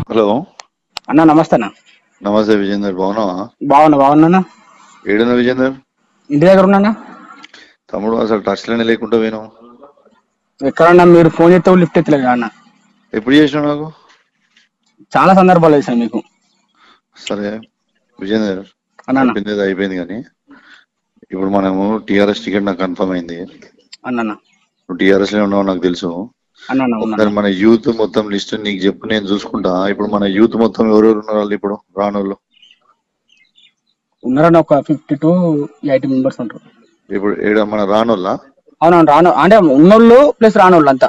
Hello అన్న నమస్తే అన్న నమస్తే విజేందర్ బాగున్నావా బాగున్నా బాగున్నా ఏడున్నా విజేందర్ ఇంటి దగ్గర ఉన్నా తమ్ముడు అసలు టచ్ లోనే లేకుండా పోయినావు ఎక్కడన్నా మీరు ఫోన్ చేస్తే లిఫ్ట్ ఎత్తలేదు అన్న ఎప్పుడు చేసినావు నాకు చాలా సందర్భాలు వేసాను మీకు సరే విజేందర్ అన్న అన్న అయిపోయింది ఏదో అయిపోయింది కానీ ఇప్పుడు మనము టిఆర్ఎస్ టికెట్ నాకు కన్ఫర్మ్ అయింది అన్న అన్న నువ్వు టిఆర్ఎస్ లో ఉన్నావు నాకు తెలుసు అన్న అన్న ఉన్నా ఒకసారి మన యూత్ మొత్తం లిస్ట్ నీకు చెప్పు నేను చూసుకుంటా ఇప్పుడు మన యూత్ మొత్తం ఎవరెవరు ఉన్నారు వాళ్ళు ఇప్పుడు రానోళ్ళు ఉన్నారన్న ఒక ఫిఫ్టీ టు ఎయిటీ మెంబర్స్ ఉంటారు ఇప్పుడు ఏడ మన రానోళ్ళ అవునవును రాను అంటే ఉన్నోళ్ళు ప్లస్ రానోళ్ళు అంతా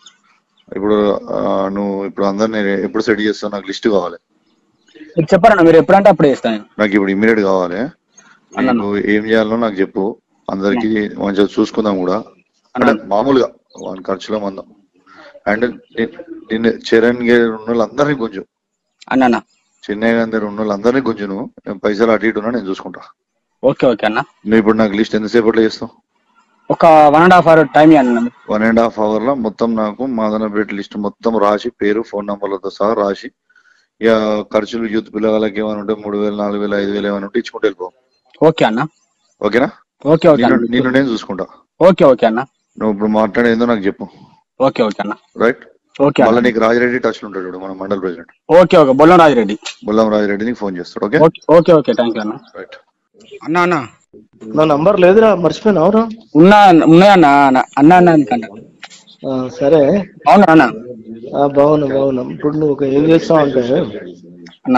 ఇప్పుడు ఆ, నువ్వు ఇప్పుడు అందరిని ఎప్పుడు సెట్ చేస్తావు నాకు లిస్ట్ కావాలి మీరు చెప్పారన్న మీరు ఎప్పుడంటే అప్పుడు చేస్తాను నేను. నాకు ఇప్పుడు ఇమీడియట్ కావాలి అన్న. నువ్వు ఏం చేయాలో నాకు చెప్పు అందరికి మంచిగా చూసుకుందాం కూడా అంటే అన్న. మామూలుగా వాని ఖర్చులో మందం అండ్ నిన్న చరణ్ గారు ఉన్న వాళ్ళందరినీ కొంచెం అన్న అన్న చెన్నై గారి ఉన్న వాళ్ళందరినీ కొంచెం నువ్వు నేను పైసలు అటు ఇటు ఉన్నా నేను చూసుకుంటా ఓకే ఓకే అన్న నువ్వు ఇప్పుడు నాకు లిస్ట్ ఎంతసేపట్లో చేస్తావు ఒక one and half hour time అన్న వన్ అండ్ హాఫ్ అవర్ లో మొత్తం నాకు మాదనపేట లిస్ట్ మొత్తం రాసి పేరు ఫోన్ నంబర్లతో సహా రాసి ఇక ఖర్చులు యూత్ పిల్లలకి ఏమైనా ఉంటే మూడు వేలు నాలుగు వేలు ఐదు వేలు ఏమైనా ఉంటే ఇచ్చుకుంటూ వెళ్ళిపో ఓకే అన్న ఓకేనా ఓకే ఓకే నిన్ను అన్న నిన్ను నేను చూసుకుంటా ఓకే ఓకే అన్న నువ్వు ఇప్పుడు మాట్లాడేందో నాకు చెప్పు ఓకే ఓకే అన్న రైట్ ఓకే మళ్ళీ అన్న నీకు రాజిరెడ్డి టచ్ లో ఉంటాడు చూడు, మన mandal president okay okay Bollam Rajireddy Bullam Rajireddy నీకు ఫోన్ చేస్తాడు okay okay okay okay thank you అన్న రైట్ అన్న అన్న నా నంబర్ లేదురా మర్చిపోయినావురా ఉన్నా ఉన్నాయన్న అన్న అన్న అన్న అనుకంట ఆ, సరే అవునా అన్న ఆ, బాగున్నా బాగున్నా ఇప్పుడు నువ్వు ఒక ఏం చేస్తావు అంటే అన్న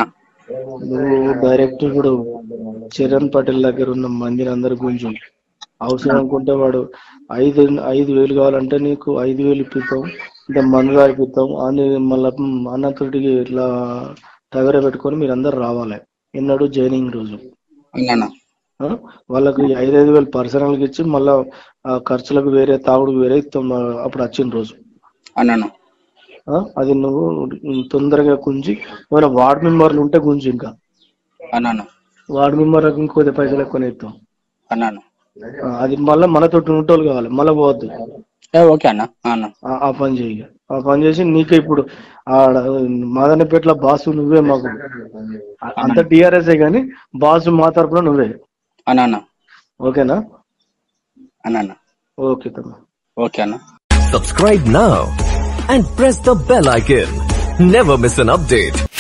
నువ్వు డైరెక్ట్ ఇప్పుడు చరణ్ పటేల్ దగ్గర ఉన్న మందిని అందరి గురించి అవసరం అనుకుంటే వాడు ఐదు ఐదు వేలు కావాలంటే నీకు ఐదు వేలు ఇప్పిస్తాం అంటే మందు తాగిపిస్తాం అని మళ్ళీ అన్నతోటికి ఇట్లా దగ్గర పెట్టుకొని మీరు అందరు రావాలి ఎన్నడు జాయినింగ్ రోజు అన్న అన్న ఆ? వాళ్ళకి ఐదు ఐదు వేలు పర్సనల్కి ఇచ్చి మళ్ళా ఆ ఖర్చులకు వేరే తాగుడుకు వేరే ఇస్తాం ఆ, అప్పుడు వచ్చిన రోజు అన్న అన్న ఆ? అది నువ్వు తొందరగా గుంజి ఏమైనా వార్డ్ మెంబర్లు ఉంటే గుంజి ఇంకా అన్న అన్న వార్డ్ మెంబర్లకు ఇంకొద్ది పైసలు ఎక్కువ ఇస్తాం అన్న అన్న ఆ, అది మళ్ళీ మనతోటి ఉంటోళ్ళు కావాలి మళ్ళీ పోవద్దు ఏ ఓకే అన్న ఆ అన్న ఆ- ఆ పని చేయి ఆ పని చేసి నీకే ఇప్పుడు ఆడ మాదనపేటలో బాసు నువ్వే మాకు ఆ- అంత టీఆర్ఎస్ఏ కానీ బాసు మా తరపున నువ్వే అన్న అన్న ఓకేనా అన్న అన్న ఓకే తమ్ముడు ఓకే అన్న Subscribe now and press the bell icon. Never miss an update.